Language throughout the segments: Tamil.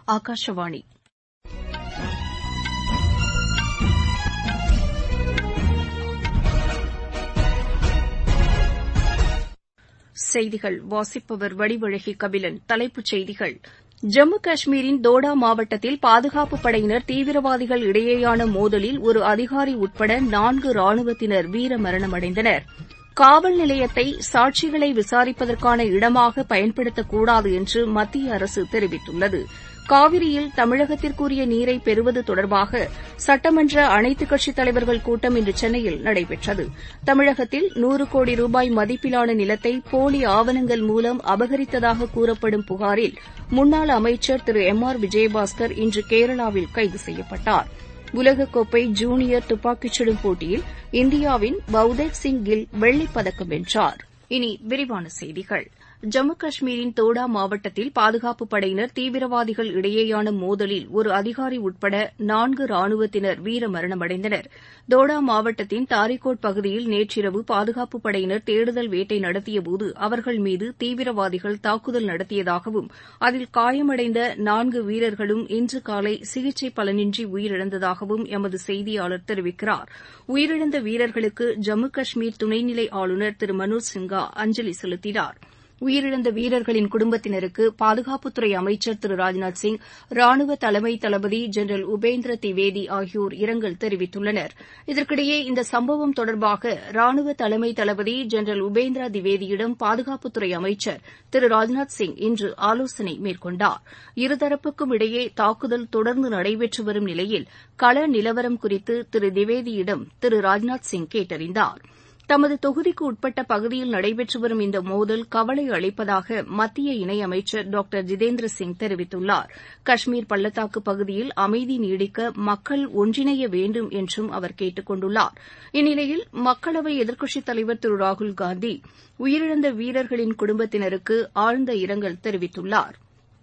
ஆகாஷவாணி செய்திகள் வாசிப்பவர் வடிவழகி கபிலன் தலைப்புச் செய்திகள் ஜம்மு காஷ்மீரின் தோடா மாவட்டத்தில் பாதுகாப்புப் படையினர் தீவிரவாதிகள் இடையேயான மோதலில் ஒரு அதிகாரி உட்பட நான்கு ராணுவத்தினர் வீரமரணமடைந்தனர் காவல் நிலையத்தை சாட்சிகளை விசாரிப்பதற்கான இடமாக பயன்படுத்தக்கூடாது என்று மத்திய அரசு தெரிவித்துள்ளது காவிரியில் தமிழகத்திற்குரிய நீரை பெறுவது தொடர்பாக சட்டமன்ற அனைத்துக் கட்சித் தலைவர்கள் கூட்டம் இன்று சென்னையில் நடைபெற்றது தமிழகத்தில் நூறு கோடி ரூபாய் மதிப்பிலான நிலத்தை போலி ஆவணங்கள் மூலம் அபகரித்ததாக கூறப்படும் புகாரில் முன்னாள் அமைச்சர் திரு எம் ஆர் விஜயபாஸ்கர் இன்று கேரளாவில் கைது செய்யப்பட்டார் உலகக்கோப்பை ஜூனியர் துப்பாக்கிச் சுடும் போட்டியில் இந்தியாவின் பவ்தேவ் சிங் கில் வெள்ளிப் பதக்கம் வென்றார் இனி விரிவான செய்திகள் ஜம்மு காஷ்மீரின் தோடா மாவட்டத்தில் பாதுகாப்புப் படையினர் தீவிரவாதிகள் இடையேயான மோதலில் ஒரு அதிகாரி உட்பட நான்கு ராணுவத்தினர் வீரமரணமடைந்தனர் தோடா மாவட்டத்தின் தாரிகோட் பகுதியில் நேற்றிரவு பாதுகாப்புப் படையினர் தேடுதல் வேட்டை நடத்தியபோது அவர்கள் மீது தீவிரவாதிகள் தாக்குதல் நடத்தியதாகவும் அதில் காயமடைந்த நான்கு வீரர்களும் இன்று காலை சிகிச்சை பலனின்றி உயிரிழந்ததாகவும் எமது செய்தியாளர் தெரிவிக்கிறார் உயிரிழந்த வீரர்களுக்கு ஜம்மு காஷ்மீர் துணைநிலை ஆளுநர் திரு மனோஜ் சின்ஹா அஞ்சலி செலுத்தினார் உயிரிழந்த வீரர்களின் குடும்பத்தினருக்கு பாதுகாப்புத்துறை அமைச்சர் திரு ராஜ்நாத் சிங் ராணுவ தலைமை தளபதி ஜெனரல் உபேந்திர திவேதி ஆகியோர் இரங்கல் தெரிவித்துள்ளனர் இதற்கிடையே இந்த சம்பவம் தொடர்பாக ராணுவ தலைமை தளபதி ஜெனரல் உபேந்திரா திவேதியிடம் பாதுகாப்புத்துறை அமைச்சர் திரு ராஜ்நாத் சிங் இன்று ஆலோசனை மேற்கொண்டார் இருதரப்புக்கும் இடையே தாக்குதல் தொடர்ந்து நடைபெற்று வரும் நிலையில் கள நிலவரம் குறித்து திரு திவேதியிடம் திரு ராஜ்நாத் சிங் கேட்டறிந்தாா் தமது தொகுதிக்கு உட்பட்ட பகுதியில் நடைபெற்று வரும் இந்த மோதல் கவலை அளிப்பதாக மத்திய இணையமைச்சர் டாக்டர் ஜிதேந்திர சிங் தெரிவித்துள்ளார் காஷ்மீர் பள்ளத்தாக்கு பகுதியில் அமைதி நீடிக்க மக்கள் ஒன்றிணைய வேண்டும் என்றும் அவர் கேட்டுக் கொண்டுள்ளார் இந்நிலையில் மக்களவை எதிர்க்கட்சித் தலைவர் திரு ராகுல்காந்தி உயிரிழந்த வீரர்களின் குடும்பத்தினருக்கு ஆழ்ந்த இரங்கல் தெரிவித்துள்ளார்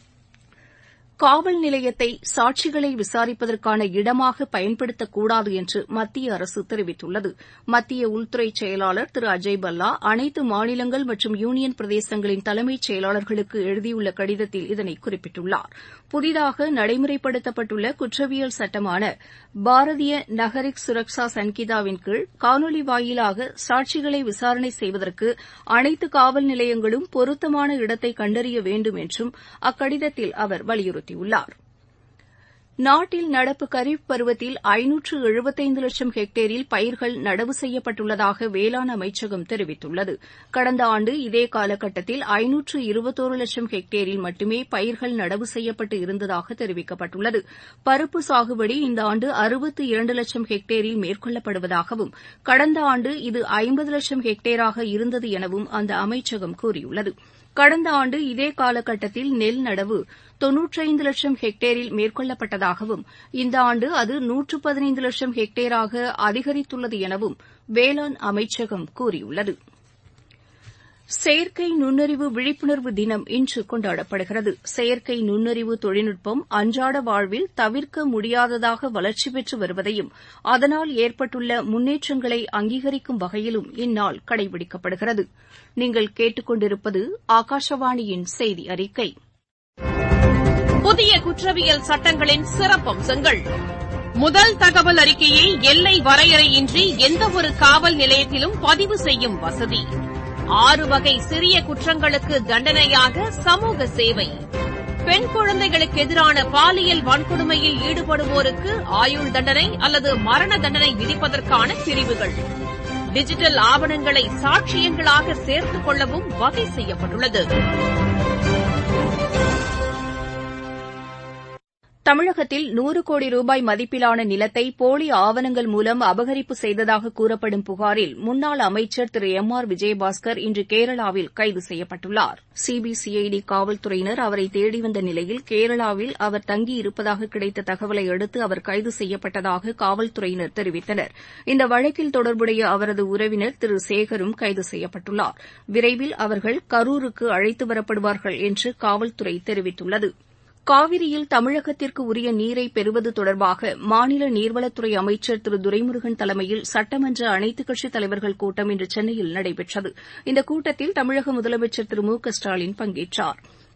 காவல் நிலையத்தை சாட்சிகளை விசாரிப்பதற்கான இடமாக பயன்படுத்தக்கூடாது என்று மத்திய அரசு தெரிவித்துள்ளது மத்திய உள்துறை செயலாளர் திரு அஜய் பல்லா அனைத்து மாநிலங்கள் மற்றும் யூனியன் பிரதேசங்களின் தலைமைச் செயலாளர்களுக்கு எழுதியுள்ள கடிதத்தில் இதனை குறிப்பிட்டுள்ளார் புதிதாக நடைமுறைப்படுத்தப்பட்டுள்ள குற்றவியல் சட்டமான பாரதிய நகரிக் சுரக்ஷா சன்கிதாவின் கீழ் காணொலி வாயிலாக சாட்சிகளை விசாரணை செய்வதற்கு அனைத்து காவல் நிலையங்களும் பொருத்தமான இடத்தை கண்டறிய வேண்டும் என்றும் அக்கடிதத்தில் அவர் வலியுறுத்தியுள்ளார் நாட்டில் நடப்பு கரீப் பருவத்தில் ஐநூற்று எழுபத்தைந்து லட்சம் ஹெக்டேரில் பயிர்கள் நடவு செய்யப்பட்டுள்ளதாக வேளாண் அமைச்சகம் தெரிவித்துள்ளது கடந்த ஆண்டு இதே காலகட்டத்தில் ஐநூற்று இருபத்தோரு லட்சம் ஹெக்டேரில் மட்டுமே பயிர்கள் நடவு செய்யப்பட்டு இருந்ததாக தெரிவிக்கப்பட்டுள்ளது பருப்பு சாகுபடி இந்த ஆண்டு அறுபத்து இரண்டு லட்சம் ஹெக்டேரில் மேற்கொள்ளப்படுவதாகவும் கடந்த ஆண்டு இது ஐம்பது லட்சம் ஹெக்டேராக இருந்தது எனவும் அந்த அமைச்சகம் கூறியுள்ளது கடந்த ஆண்டு இதே காலகட்டத்தில் நெல் நடவு தொன்னூற்றைந்து லட்சம் ஹெக்டேரில் மேற்கொள்ளப்பட்டதாகவும் இந்த ஆண்டு அது நூற்று பதினைந்து லட்சம் ஹெக்டேராக அதிகரித்துள்ளது எனவும் வேளாண் அமைச்சகம் கூறியுள்ளது செயற்கை நுண்ணறிவு விழிப்புணர்வு தினம் இன்று கொண்டாடப்படுகிறது செயற்கை நுண்ணறிவு தொழில்நுட்பம் அன்றாட வாழ்வில் தவிர்க்க முடியாததாக வளர்ச்சி பெற்று வருவதையும் அதனால் ஏற்பட்டுள்ள முன்னேற்றங்களை அங்கீகரிக்கும் வகையிலும் இந்நாள் கடைபிடிக்கப்படுகிறது நீங்கள் கேட்டுக்கொண்டிருப்பது ஆகாஷவாணியின் செய்தி அறிக்கை புதிய குற்றவியல் சட்டங்களின் சிறப்பம்சங்கள் முதல் தகவல் அறிக்கையை எல்லை வரையறையின்றி எந்தவொரு காவல் நிலையத்திலும் பதிவு செய்யும் வசதி ஆறு வகை சிறிய குற்றங்களுக்கு தண்டனையாக சமூக சேவை பெண் குழந்தைகளுக்கு எதிரான பாலியல் வன்கொடுமையில் ஈடுபடுவோருக்கு ஆயுள் தண்டனை அல்லது மரண தண்டனை விதிப்பதற்கான பிரிவுகள் டிஜிட்டல் ஆவணங்களை சாட்சியங்களாக சேர்த்துக் கொள்ளவும் வகை செய்யப்பட்டுள்ளது தமிழகத்தில் நூறு கோடி ரூபாய் மதிப்பிலான நிலத்தை போலி ஆவணங்கள் மூலம் அபகரிப்பு செய்ததாக கூறப்படும் புகாரில் முன்னாள் அமைச்சர் திரு எம் ஆர் விஜயபாஸ்கர் இன்று கேரளாவில் கைது செய்யப்பட்டுள்ளார் சிபிசிஐடி காவல்துறையினர் அவரை தேடி வந்த நிலையில் கேரளாவில் அவர் தங்கியிருப்பதாக கிடைத்த தகவலை அடுத்து அவர் கைது செய்யப்பட்டதாக காவல்துறையினர் தெரிவித்தனர் இந்த வழக்கில் தொடர்புடைய அவரது உறவினர் திரு சேகரும் கைது செய்யப்பட்டுள்ளார் விரைவில் அவர்கள் கரூருக்கு அழைத்து வரப்படுவார்கள் என்று காவல்துறை தெரிவித்துள்ளது காவிரியில் தமிழகத்திற்கு உரிய நீரை பெறுவது தொடர்பாக மாநில நீர்வளத்துறை அமைச்சர் திரு துரைமுருகன் தலைமையில் சட்டமன்ற அனைத்துக் கட்சித் தலைவர்கள் கூட்டம் இன்று சென்னையில் நடைபெற்றது இந்த கூட்டத்தில் தமிழக முதலமைச்சர் திரு மு க ஸ்டாலின் பங்கேற்றார்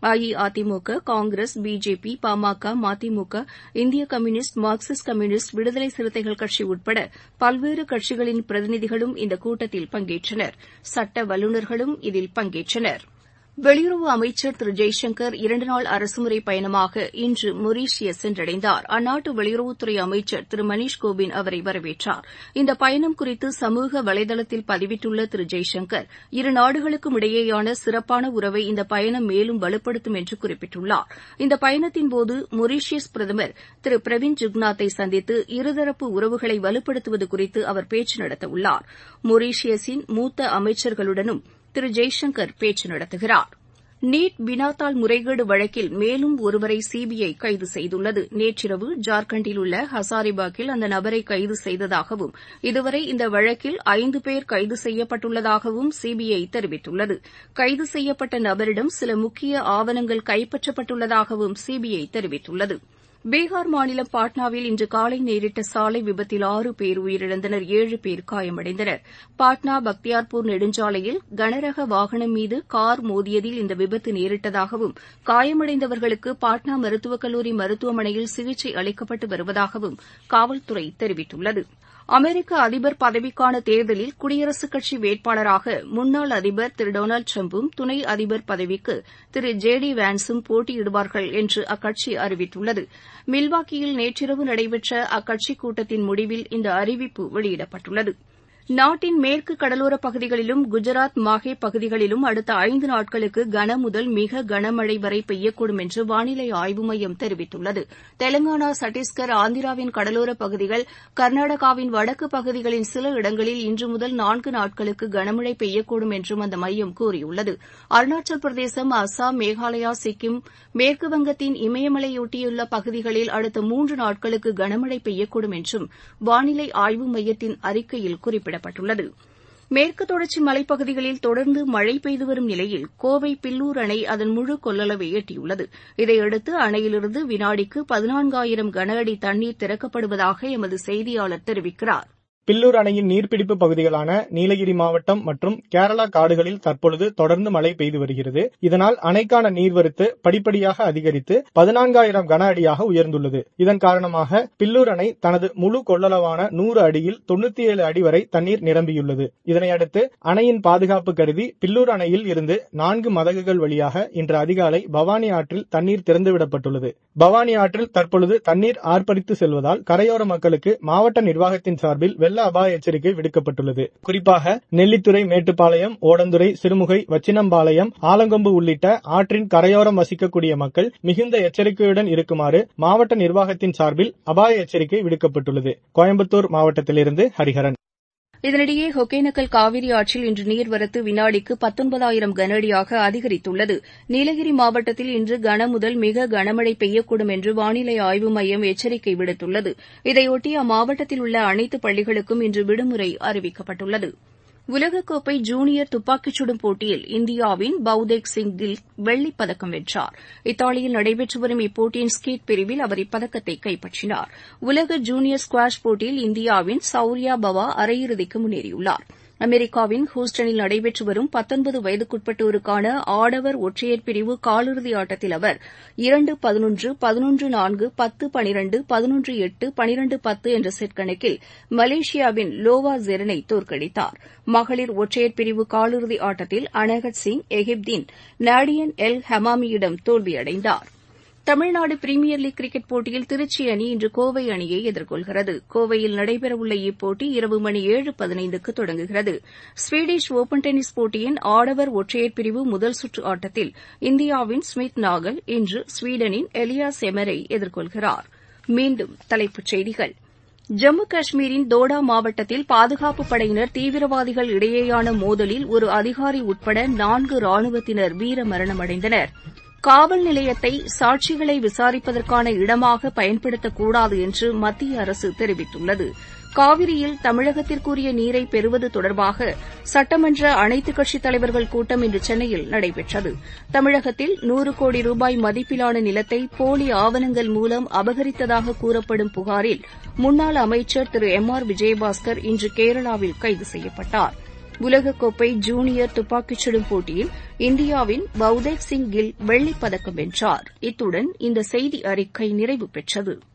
அஇஅதிமுக காங்கிரஸ் பிஜேபி பாமக மதிமுக இந்திய கம்யூனிஸ்ட் மார்க்சிஸ்ட் கம்யூனிஸ்ட் விடுதலை சிறுத்தைகள் கட்சி உட்பட பல்வேறு கட்சிகளின் பிரதிநிதிகளும் இந்த கூட்டத்தில் பங்கேற்றனர் சட்ட வல்லுநர்களும் இதில் பங்கேற்றனர் வெளியுறவு அமைச்சர் திரு ஜெய்சங்கர் இரண்டு நாள் அரசுமுறை பயணமாக இன்று மொரீஷியஸ் சென்றடைந்தார் அந்நாட்டு வெளியுறவுத்துறை அமைச்சர் திரு மணீஷ் கோபின் அவரை வரவேற்றார் இந்த பயணம் குறித்து சமூக வலைதளத்தில் பதிவிட்டுள்ள திரு ஜெய்சங்கர் இரு நாடுகளுக்கும் இடையேயான சிறப்பான உறவை இந்த பயணம் மேலும் வலுப்படுத்தும் என்று குறிப்பிட்டுள்ளார் இந்த பயணத்தின்போது மொரீஷியஸ் பிரதமர் திரு பிரவிந்த் ஜுக்நாத்தை சந்தித்து இருதரப்பு உறவுகளை வலுப்படுத்துவது குறித்து அவர் பேச்சு நடத்தவுள்ளார் மொரீஷியஸின் மூத்த அமைச்சர்களுடனும் திரு ஜெய்சங்கர் பேச்சு நடத்துகிறார் நீட் வினாத்தாள் முறைகேடு வழக்கில் மேலும் ஒருவரை சிபிஐ கைது செய்துள்ளது நேற்றிரவு ஜார்க்கண்டில் உள்ள ஹசாரிபாக்கில் அந்த நபரை கைது செய்ததாகவும் இதுவரை இந்த வழக்கில் ஐந்து பேர் கைது செய்யப்பட்டுள்ளதாகவும் சிபிஐ தெரிவித்துள்ளது கைது செய்யப்பட்ட நபரிடம் சில முக்கிய ஆவணங்கள் கைப்பற்றப்பட்டுள்ளதாகவும் சிபிஐ தெரிவித்துள்ளது பீகார் மாநிலம் பாட்னாவில் இன்று காலை நேரிட்ட சாலை விபத்தில் ஆறு பேர் உயிரிழந்தனர் ஏழு பேர் காயமடைந்தனர் பாட்னா பக்தியார்பூர் நெடுஞ்சாலையில் கனரக வாகனம் மீது கார் மோதியதில் இந்த விபத்து நேரிட்டதாகவும் காயமடைந்தவர்களுக்கு பாட்னா மருத்துவக் கல்லூரி மருத்துவமனையில் சிகிச்சை அளிக்கப்பட்டு வருவதாகவும் காவல்துறை தெரிவித்துள்ளது அமெரிக்க அதிபர் பதவிக்கான தேர்தலில் குடியரசுக் கட்சி வேட்பாளராக முன்னாள் அதிபர் திரு டொனால்டு டிரம்பும் துணை அதிபர் பதவிக்கு திரு ஜே டி வான்ஸும் போட்டியிடுவார்கள் என்று அக்கட்சி அறிவித்துள்ளது மில்வாக்கியில் நேற்றிரவு நடைபெற்ற அக்கட்சி கூட்டத்தின் முடிவில் இந்த அறிவிப்பு வெளியிடப்பட்டுள்ளது நாட்டின் மேற்கு கடலோரப் பகுதிகளிலும் குஜராத் மாஹே பகுதிகளிலும் அடுத்த ஐந்து நாட்களுக்கு கனமுதல் மிக கனமழை வரை பெய்யக்கூடும் என்று வானிலை ஆய்வு மையம் தெரிவித்துள்ளது தெலங்கானா சத்தீஸ்கர் ஆந்திராவின் கடலோரப் பகுதிகள் கர்நாடகாவின் வடக்கு பகுதிகளின் சில இடங்களில் இன்று முதல் நான்கு நாட்களுக்கு கனமழை பெய்யக்கூடும் என்றும் அந்த மையம் கூறியுள்ளது அருணாச்சல் பிரதேசம் அஸ்ஸாம் மேகாலயா சிக்கிம் மேற்குவங்கத்தின் இமயமலையொட்டியுள்ள பகுதிகளில் அடுத்த மூன்று நாட்களுக்கு கனமழை பெய்யக்கூடும் என்றும் வானிலை ஆய்வு மையத்தின் அறிக்கையில் குறிப்பிடப்பட்டுள்ளது மேற்கு தொடர்ச்சி மலைப்பகுதிகளில் தொடர்ந்து மழை பெய்து வரும் நிலையில் கோவை பில்லூர் அணை அதன் முழு கொள்ளளவை எட்டியுள்ளது இதையடுத்து அணையிலிருந்து வினாடிக்கு பதினான்காயிரம் கன அடி தண்ணீர் திறக்கப்படுவதாக எமது செய்தியாளர் தெரிவிக்கிறார் பில்லூர் அணையின் நீர்பிடிப்பு பகுதிகளான நீலகிரி மாவட்டம் மற்றும் கேரளா காடுகளில் தற்பொழுது தொடர்ந்து மழை பெய்து வருகிறது இதனால் அணைக்கான நீர்வரத்து படிப்படியாக அதிகரித்து பதினான்காயிரம் கன அடியாக உயர்ந்துள்ளது இதன் காரணமாக பில்லூர் அணை தனது முழு கொள்ளளவான நூறு அடியில் தொண்ணூத்தி ஏழு அடி வரை தண்ணீர் நிரம்பியுள்ளது இதனையடுத்து அணையின் பாதுகாப்பு கருதி பில்லூர் அணையில் இருந்து நான்கு மதகுகள் வழியாக இன்று அதிகாலை பவானி ஆற்றில் தண்ணீர் திறந்துவிடப்பட்டுள்ளது பவானி ஆற்றில் தற்பொழுது தண்ணீர் ஆர்ப்பரித்து செல்வதால் கரையோர மக்களுக்கு மாவட்ட நிர்வாகத்தின் சார்பில் வெள்ள அபாய எச்சரிக்கை விடுக்கப்பட்டுள்ளது குறிப்பாக நெல்லித்துறை மேட்டுப்பாளையம் ஓடந்துறை சிறுமுகை வச்சினம்பாளையம் ஆலங்கொம்பு உள்ளிட்ட ஆற்றின் கரையோரம் வசிக்கக்கூடிய மக்கள் மிகுந்த எச்சரிக்கையுடன் இருக்குமாறு மாவட்ட நிர்வாகத்தின் சார்பில் அபாய எச்சரிக்கை விடுக்கப்பட்டுள்ளது கோயம்புத்தூர் மாவட்டத்திலிருந்து ஹரிஹரன் இதனிடையே ஒகேனக்கல் காவிரி ஆற்றில் இன்று நீர்வரத்து வினாடிக்கு பத்தொன்பதாயிரம் கன அடியாக அதிகரித்துள்ளது நீலகிரி மாவட்டத்தில் இன்று கனமுதல் மிக கனமழை பெய்யக்கூடும் என்று வானிலை ஆய்வு மையம் எச்சரிக்கை விடுத்துள்ளது இதையொட்டி அம்மாவட்டத்தில் உள்ள அனைத்து பள்ளிகளுக்கும் இன்று விடுமுறை அறிவிக்கப்பட்டுள்ளது உலகக்கோப்பை ஜூனியர் துப்பாக்கிச் சுடும் போட்டியில் இந்தியாவின் பவ்தேக் சிங் கில் வெள்ளிப் பதக்கம் வென்றார் இத்தாலியில் நடைபெற்று வரும் இப்போட்டியின் ஸ்கீட் பிரிவில் அவர் இப்பதக்கத்தை கைப்பற்றினார் உலக ஜூனியர் ஸ்குவாஷ் போட்டியில் இந்தியாவின் சௌரியா பவா அரையிறுதிக்கு முன்னேறியுள்ளார் அமெரிக்காவின் ஹூஸ்டனில் நடைபெற்று வரும் பத்தொன்பது வயதுக்குட்பட்டோருக்கான ஆடவர் ஒற்றையர் பிரிவு காலிறுதி ஆட்டத்தில் அவர் இரண்டு பதினொன்று பதினொன்று நான்கு பத்து பனிரண்டு பதினொன்று எட்டு பனிரண்டு பத்து என்ற செட் கணக்கில் மலேசியாவின் லோவா ஜெரனை தோற்கடித்தார் மகளிர் ஒற்றையர் பிரிவு காலிறுதி ஆட்டத்தில் அனகட் சிங் எகிப்தின் நாடியன் எல் ஹமாமியிடம் தோல்வியடைந்தாா் தமிழ்நாடு பிரீமியர் லீக் கிரிக்கெட் போட்டியில் திருச்சி அணி இன்று கோவை அணியை எதிர்கொள்கிறது கோவையில் நடைபெறவுள்ள இப்போட்டி இரவு மணி ஏழு பதினைந்துக்கு தொடங்குகிறது ஸ்வீடிஷ் ஒபன் டென்னிஸ் போட்டியின் ஆடவர் ஒற்றையர் பிரிவு முதல் சுற்று ஆட்டத்தில் இந்தியாவின் ஸ்மித் நாகல் இன்று ஸ்வீடனின் எலியாஸ் எமரை எதிர்கொள்கிறார் மீண்டும் தலைப்புச் செய்திகள் ஜம்மு காஷ்மீரின் தோடா மாவட்டத்தில் பாதுகாப்புப் படையினர் தீவிரவாதிகள் இடையேயான மோதலில் ஒரு அதிகாரி உட்பட நான்கு ராணுவத்தினர் வீரமரணமடைந்தனா் காவல் நிலையத்தை சாட்சிகளை விசாரிப்பதற்கான இடமாக பயன்படுத்தக்கூடாது என்று மத்திய அரசு தெரிவித்துள்ளது காவிரியில் தமிழகத்திற்குரிய நீரை பெறுவது தொடர்பாக சட்டமன்ற அனைத்துக் கட்சித் தலைவர்கள் கூட்டம் இன்று சென்னையில் நடைபெற்றது தமிழகத்தில் நூறு கோடி ரூபாய் மதிப்பிலான நிலத்தை போலி ஆவணங்கள் மூலம் அபகரித்ததாக கூறப்படும் புகாரில் முன்னாள் அமைச்சர் திரு எம் ஆர் விஜயபாஸ்கர் இன்று கேரளாவில் கைது செய்யப்பட்டார் உலகக்கோப்பை ஜூனியர் துப்பாக்கிச் சுடும் போட்டியில் இந்தியாவின் பவ்தேவ் சிங் கில் வெள்ளிப் பதக்கம் வென்றார் இத்துடன் இந்த செய்தி அறிக்கை நிறைவு பெற்றது